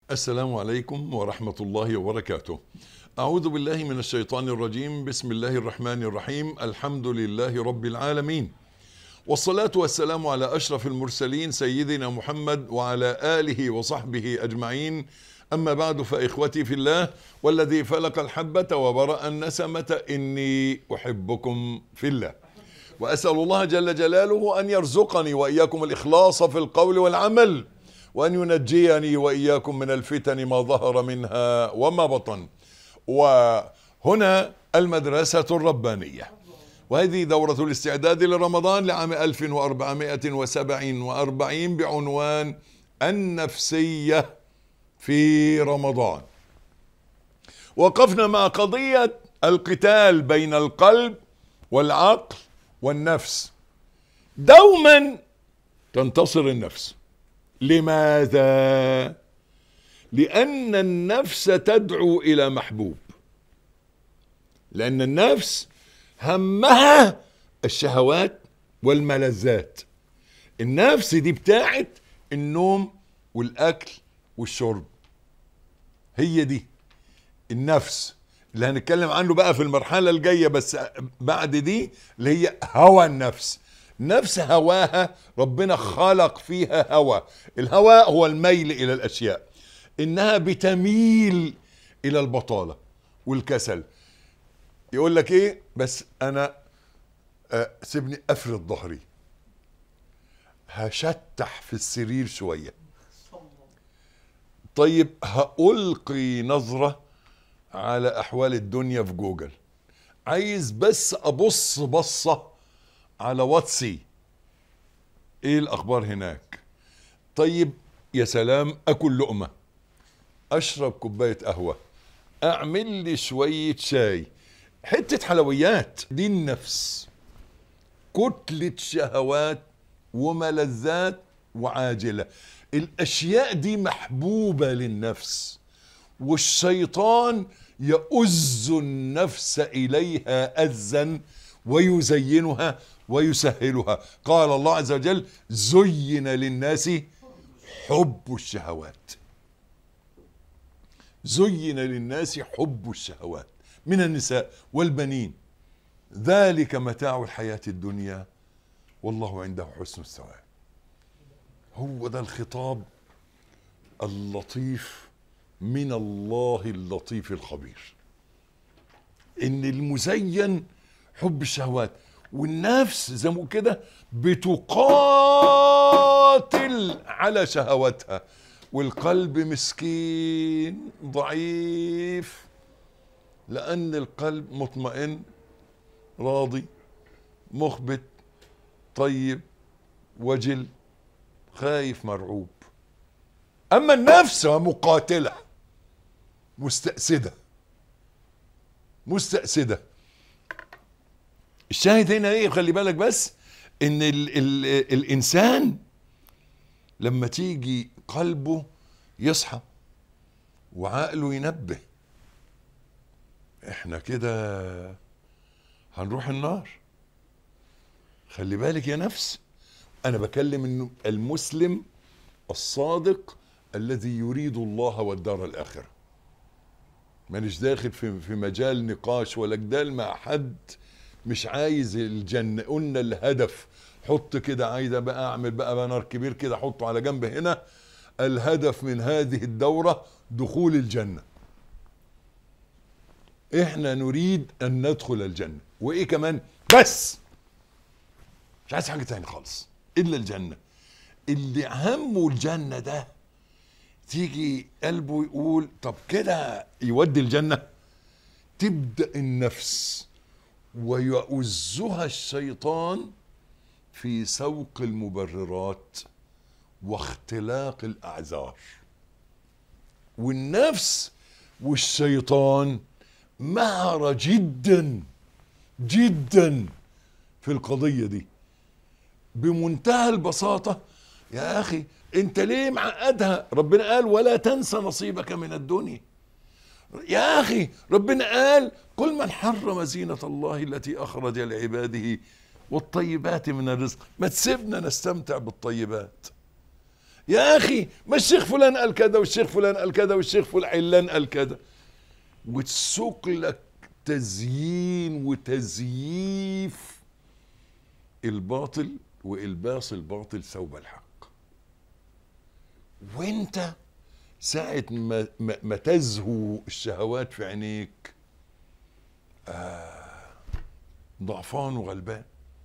السلام عليكم ورحمة الله وبركاته. أعوذ بالله من الشيطان الرجيم، بسم الله الرحمن الرحيم، الحمد لله رب العالمين. والصلاة والسلام على أشرف المرسلين سيدنا محمد وعلى آله وصحبه أجمعين. أما بعد فإخوتي في الله والذي فلق الحبة وبرأ النسمة إني أحبكم في الله. وأسأل الله جل جلاله أن يرزقني وإياكم الإخلاص في القول والعمل. وأن ينجيني وإياكم من الفتن ما ظهر منها وما بطن وهنا المدرسة الربانية وهذه دورة الاستعداد لرمضان لعام 1447 بعنوان النفسية في رمضان وقفنا مع قضية القتال بين القلب والعقل والنفس دوما تنتصر النفس لماذا لان النفس تدعو الى محبوب لان النفس همها الشهوات والملذات النفس دي بتاعت النوم والاكل والشرب هي دي النفس اللي هنتكلم عنه بقى في المرحله الجايه بس بعد دي اللي هي هوى النفس نفس هواها ربنا خلق فيها هوى الهوى هو الميل الى الاشياء انها بتميل الى البطاله والكسل يقول لك ايه بس انا آه سيبني افرد ظهري هشتح في السرير شويه طيب هألقي نظرة على أحوال الدنيا في جوجل عايز بس أبص بصة على واتسي ايه الاخبار هناك طيب يا سلام اكل لقمه اشرب كوبايه قهوه اعمل لي شويه شاي حته حلويات دي النفس كتله شهوات وملذات وعاجله الاشياء دي محبوبه للنفس والشيطان يؤز النفس اليها ازا ويزينها ويسهلها قال الله عز وجل زين للناس حب الشهوات زين للناس حب الشهوات من النساء والبنين ذلك متاع الحياة الدنيا والله عنده حسن الثواب هو ده الخطاب اللطيف من الله اللطيف الخبير ان المزين حب الشهوات والنفس زي ما كده بتقاتل على شهواتها والقلب مسكين ضعيف لأن القلب مطمئن راضي مخبت طيب وجل خايف مرعوب أما النفس مقاتلة مستأسدة مستأسدة الشاهد هنا ايه خلي بالك بس ان ال ال الانسان لما تيجي قلبه يصحى وعقله ينبه احنا كده هنروح النار خلي بالك يا نفس انا بكلم انه المسلم الصادق الذي يريد الله والدار الاخره مانيش داخل في في مجال نقاش ولا جدال مع حد مش عايز الجنة قلنا الهدف حط كده عايزة بقى اعمل بقى بانر كبير كده حطه على جنب هنا الهدف من هذه الدورة دخول الجنة احنا نريد ان ندخل الجنة وايه كمان بس مش عايز حاجة تاني خالص الا الجنة اللي همه الجنة ده تيجي قلبه يقول طب كده يودي الجنة تبدأ النفس ويؤزها الشيطان في سوق المبررات واختلاق الاعذار والنفس والشيطان مهرة جدا جدا في القضية دي بمنتهى البساطة يا أخي أنت ليه معقدها ربنا قال ولا تنسى نصيبك من الدنيا يا أخي ربنا قال قل من حرم زينة الله التي أخرج لعباده والطيبات من الرزق ما تسيبنا نستمتع بالطيبات يا اخي ما الشيخ فلان قال كذا والشيخ فلان قال كذا والشيخ فلان علان قال كذا وتسوق لك تزيين وتزييف الباطل والباس الباطل ثوب الحق وانت ساعة ما, ما, ما تزهو الشهوات في عينيك آه ضعفان وغلبان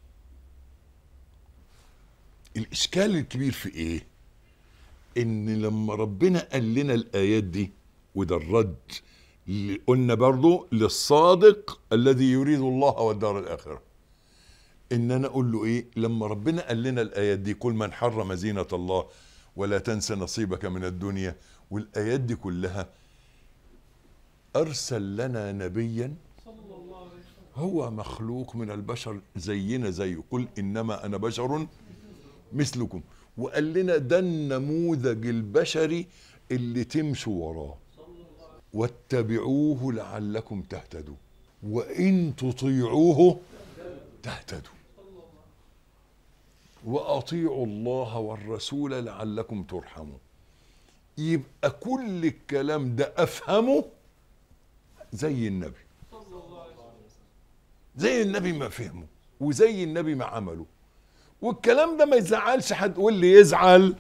الإشكال الكبير في إيه؟ إن لما ربنا قال لنا الآيات دي وده الرد اللي قلنا برضو للصادق الذي يريد الله والدار الآخرة إن أنا أقول له إيه؟ لما ربنا قال لنا الآيات دي كل من حرم زينة الله ولا تنس نصيبك من الدنيا والآيات دي كلها أرسل لنا نبيا هو مخلوق من البشر زينا زيه قل إنما أنا بشر مثلكم وقال لنا ده النموذج البشري اللي تمشوا وراه واتبعوه لعلكم تهتدوا وإن تطيعوه تهتدوا وأطيعوا الله والرسول لعلكم ترحمون يبقى كل الكلام ده أفهمه زي النبي زي النبي ما فهمه وزي النبي ما عمله والكلام ده ما يزعلش حد واللي يزعل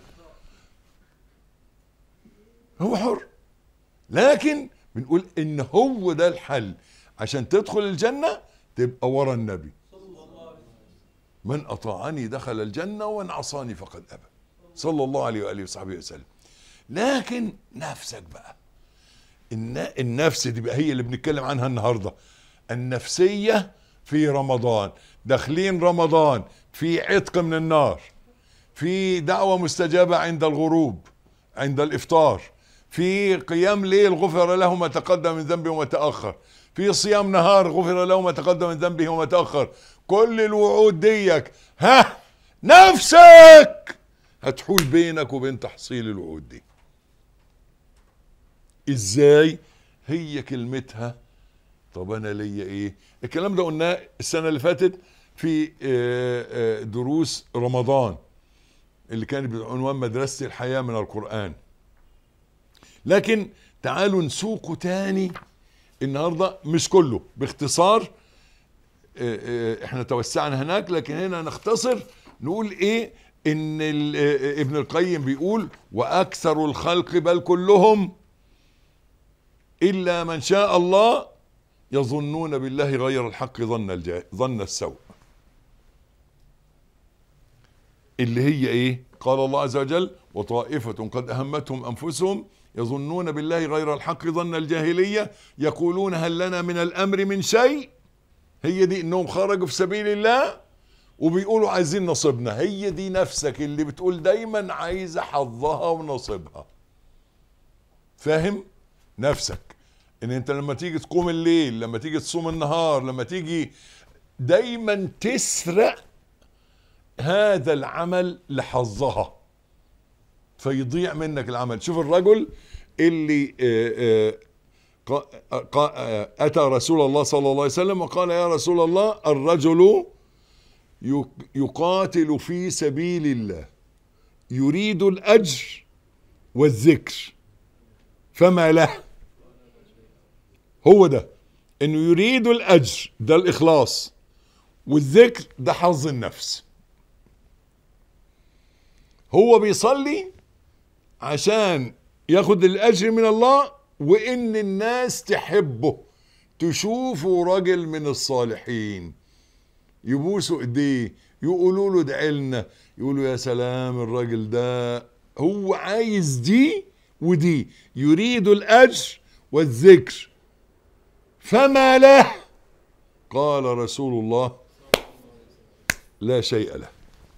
هو حر لكن بنقول ان هو ده الحل عشان تدخل الجنة تبقى ورا النبي من أطاعني دخل الجنة ومن عصاني فقد أبى صلى الله عليه وآله وصحبه وسلم لكن نفسك بقى النفس دي بقى هي اللي بنتكلم عنها النهاردة النفسية في رمضان داخلين رمضان في عتق من النار في دعوة مستجابة عند الغروب عند الإفطار في قيام ليل غفر له ما تقدم من ذنبه وما تأخر في صيام نهار غفر له ما تقدم من ذنبه وما تأخر كل الوعود ديك ها نفسك هتحول بينك وبين تحصيل الوعود دي ازاي هي كلمتها طب انا ليا ايه الكلام ده قلناه السنه اللي فاتت في دروس رمضان اللي كانت بعنوان مدرسه الحياه من القران لكن تعالوا نسوقه تاني النهارده مش كله باختصار احنا توسعنا هناك لكن هنا نختصر نقول ايه ان ابن القيم بيقول واكثر الخلق بل كلهم الا من شاء الله يظنون بالله غير الحق ظن الجا... ظن السوء اللي هي ايه قال الله عز وجل وطائفة قد أهمتهم أنفسهم يظنون بالله غير الحق ظن الجاهلية يقولون هل لنا من الأمر من شيء هي دي انهم خرجوا في سبيل الله وبيقولوا عايزين نصيبنا هي دي نفسك اللي بتقول دايما عايزة حظها ونصيبها فاهم نفسك ان انت لما تيجي تقوم الليل لما تيجي تصوم النهار لما تيجي دايما تسرق هذا العمل لحظها فيضيع منك العمل شوف الرجل اللي آآ آآ أتى رسول الله صلى الله عليه وسلم وقال يا رسول الله الرجل يقاتل في سبيل الله يريد الأجر والذكر فما له هو ده انه يريد الاجر ده الاخلاص والذكر ده حظ النفس هو بيصلي عشان ياخد الاجر من الله وان الناس تحبه تشوفه راجل من الصالحين يبوسوا ايديه يقولوا له ادعي لنا يقولوا يا سلام الراجل ده هو عايز دي ودي يريد الاجر والذكر فما له قال رسول الله لا شيء له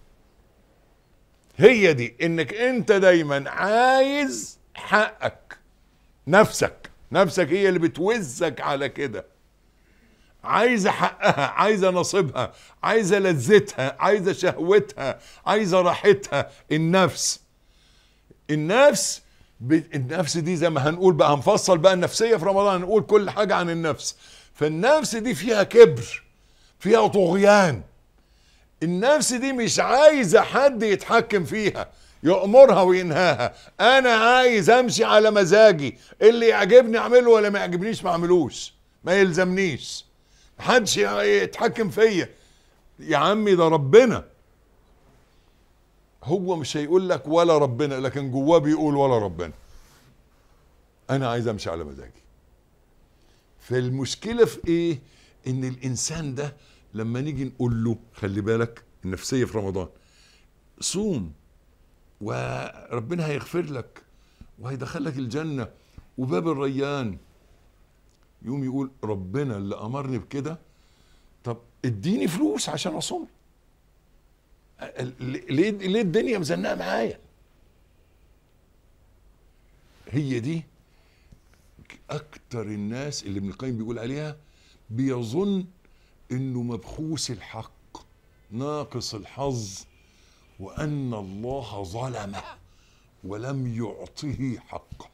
هي دي انك انت دايما عايز حقك نفسك نفسك هي اللي بتوزك على كده عايزه حقها عايزه نصيبها عايزه لذتها عايزه شهوتها عايزه راحتها النفس النفس النفس دي زي ما هنقول بقى هنفصل بقى النفسيه في رمضان هنقول كل حاجه عن النفس فالنفس دي فيها كبر فيها طغيان النفس دي مش عايزه حد يتحكم فيها يأمرها وينهاها انا عايز امشي على مزاجي اللي يعجبني اعمله ولا ما يعجبنيش ما اعملوش ما يلزمنيش محدش يتحكم فيا يا عمي ده ربنا هو مش هيقول لك ولا ربنا لكن جواه بيقول ولا ربنا انا عايز امشي على مزاجي فالمشكله في ايه ان الانسان ده لما نيجي نقول له خلي بالك النفسيه في رمضان صوم وربنا هيغفر لك وهيدخلك الجنه وباب الريان يقوم يقول ربنا اللي امرني بكده طب اديني فلوس عشان اصوم ليه ليه الدنيا مزنقه معايا هي دي اكتر الناس اللي ابن القيم بيقول عليها بيظن انه مبخوس الحق ناقص الحظ وان الله ظلمه ولم يعطه حقه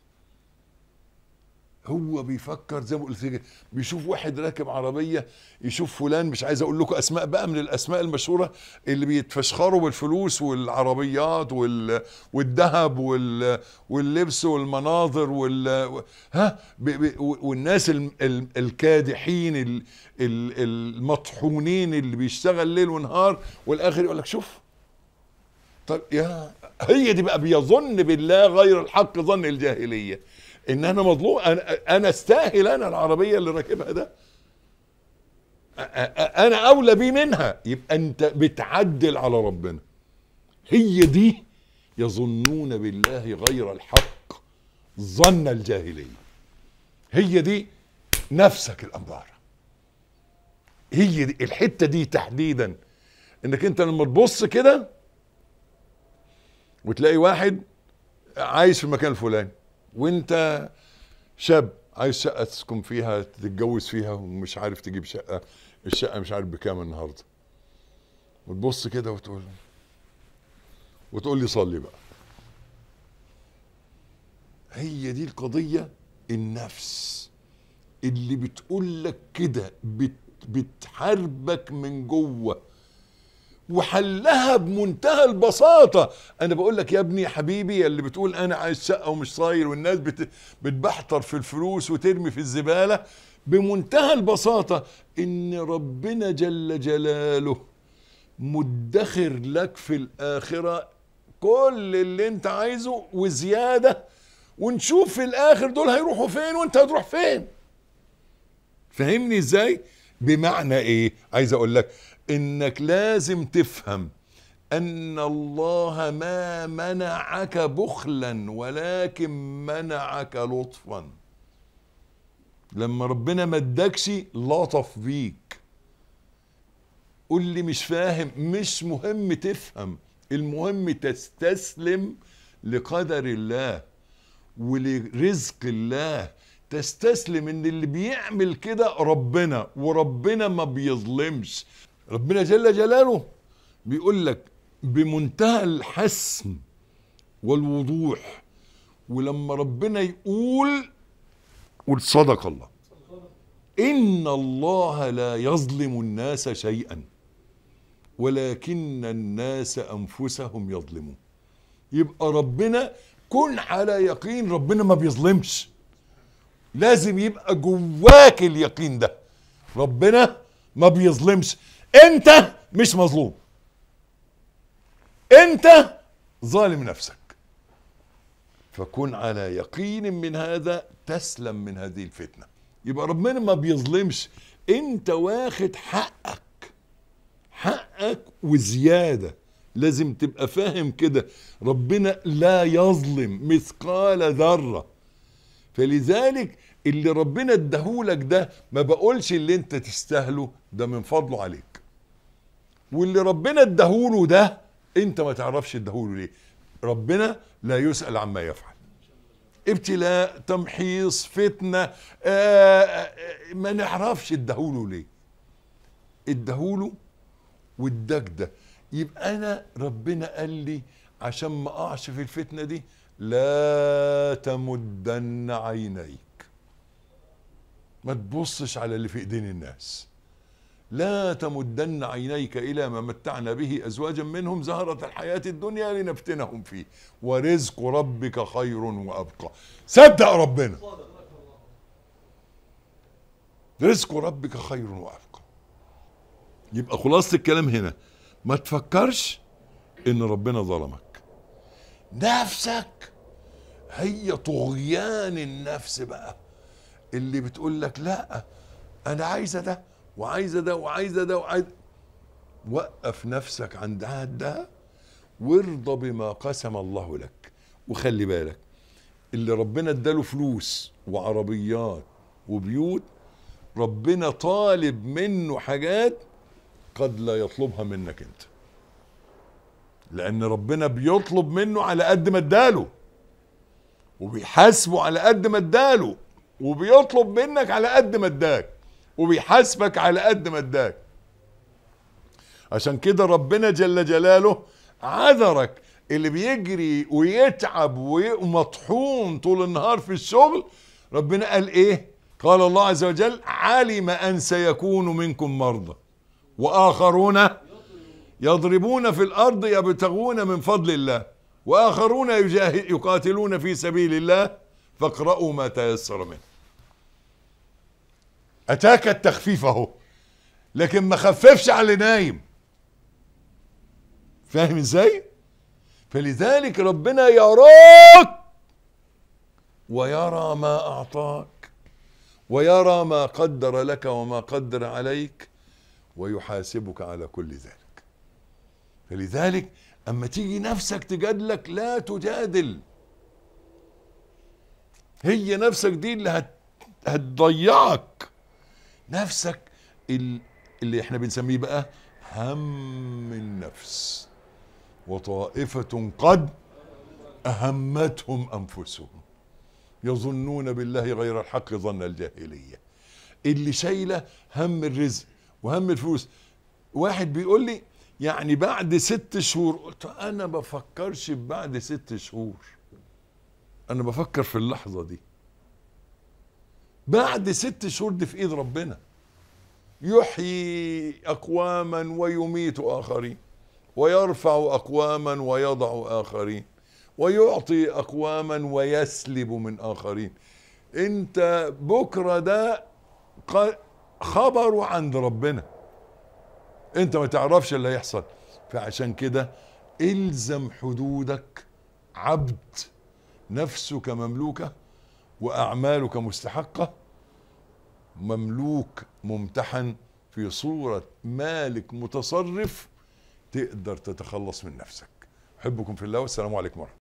هو بيفكر زي ما قلت لك بيشوف واحد راكب عربيه يشوف فلان مش عايز اقول لكم اسماء بقى من الاسماء المشهوره اللي بيتفشخروا بالفلوس والعربيات وال والذهب وال واللبس والمناظر وال ها بي بي والناس ال ال الكادحين ال ال المطحونين اللي بيشتغل ليل ونهار والاخر يقول لك شوف طب يا هي دي بقى بيظن بالله غير الحق ظن الجاهليه ان انا مظلوم انا انا استاهل انا العربيه اللي راكبها ده انا اولى بيه منها يبقى انت بتعدل على ربنا هي دي يظنون بالله غير الحق ظن الجاهليه هي دي نفسك الاماره هي دي الحته دي تحديدا انك انت لما تبص كده وتلاقي واحد عايش في المكان الفلاني وانت شاب عايز شقه تسكن فيها تتجوز فيها ومش عارف تجيب شقه الشقه مش عارف بكام النهارده وتبص كده وتقول وتقول لي صلي بقى هي دي القضيه النفس اللي بتقول لك كده بت بتحاربك من جوه وحلها بمنتهى البساطة أنا بقول لك يا ابني يا حبيبي اللي بتقول أنا عايز شقة ومش صاير والناس بت... بتبحتر في الفلوس وترمي في الزبالة بمنتهى البساطة إن ربنا جل جلاله مدخر لك في الآخرة كل اللي أنت عايزه وزيادة ونشوف في الآخر دول هيروحوا فين وأنت هتروح فين فهمني إزاي؟ بمعنى إيه؟ عايز أقول لك انك لازم تفهم ان الله ما منعك بخلا ولكن منعك لطفا لما ربنا ما ادكش لطف بيك قول لي مش فاهم مش مهم تفهم المهم تستسلم لقدر الله ولرزق الله تستسلم ان اللي بيعمل كده ربنا وربنا ما بيظلمش ربنا جل جلاله بيقول لك بمنتهى الحسم والوضوح ولما ربنا يقول قل صدق الله ان الله لا يظلم الناس شيئا ولكن الناس انفسهم يظلمون يبقى ربنا كن على يقين ربنا ما بيظلمش لازم يبقى جواك اليقين ده ربنا ما بيظلمش انت مش مظلوم انت ظالم نفسك فكن على يقين من هذا تسلم من هذه الفتنه يبقى ربنا ما بيظلمش انت واخد حقك حقك وزياده لازم تبقى فاهم كده ربنا لا يظلم مثقال ذره فلذلك اللي ربنا اداهولك ده ما بقولش اللي انت تستاهله ده من فضله عليك واللي ربنا اداهوله ده انت ما تعرفش اداهوله ليه ربنا لا يسأل عما يفعل ابتلاء تمحيص فتنة آآ ما نعرفش اداهوله ليه اداهوله واداك ده يبقى انا ربنا قال لي عشان ما اقعش في الفتنة دي لا تمدن عينيك ما تبصش على اللي في ايدين الناس لا تمدن عينيك الى ما متعنا به ازواجا منهم زهرة الحياة الدنيا لنفتنهم فيه ورزق ربك خير وابقى صدق ربنا رزق ربك خير وابقى يبقى خلاصة الكلام هنا ما تفكرش ان ربنا ظلمك نفسك هي طغيان النفس بقى اللي بتقول لك لا انا عايزه ده وعايزه ده وعايزه ده وعايز وقف نفسك عند ده وارضى بما قسم الله لك وخلي بالك اللي ربنا اداله فلوس وعربيات وبيوت ربنا طالب منه حاجات قد لا يطلبها منك انت لان ربنا بيطلب منه على قد ما اداله وبيحاسبه على قد ما اداله وبيطلب منك على قد ما اداك وبيحاسبك على قد ما اداك عشان كده ربنا جل جلاله عذرك اللي بيجري ويتعب ومطحون طول النهار في الشغل ربنا قال ايه قال الله عز وجل علم ان سيكون منكم مرضى واخرون يضربون في الارض يبتغون من فضل الله واخرون يجاهد يقاتلون في سبيل الله فاقرأوا ما تيسر منه اتاك التخفيف اهو لكن ما خففش على اللي نايم فاهم ازاي فلذلك ربنا يراك ويرى ما اعطاك ويرى ما قدر لك وما قدر عليك ويحاسبك على كل ذلك فلذلك اما تيجي نفسك تجادلك لا تجادل هي نفسك دي اللي هت... هتضيعك نفسك ال- اللي احنا بنسميه بقى هم النفس وطائفة قد أهمتهم أنفسهم يظنون بالله غير الحق ظن الجاهلية اللي شايلة هم الرزق وهم الفلوس واحد بيقول لي يعني بعد ست شهور قلت له أنا بفكرش بعد ست شهور أنا بفكر في اللحظة دي بعد ست شهور دي في إيد ربنا يحيي أقواما ويميت آخرين ويرفع أقواما ويضع آخرين ويعطي أقواما ويسلب من آخرين أنت بكرة ده ق- خبره عند ربنا أنت ما تعرفش اللي هيحصل فعشان كده الزم حدودك عبد نفسك مملوكة وأعمالك مستحقة مملوك ممتحن في صورة مالك متصرف تقدر تتخلص من نفسك أحبكم في الله والسلام عليكم ورحمة الله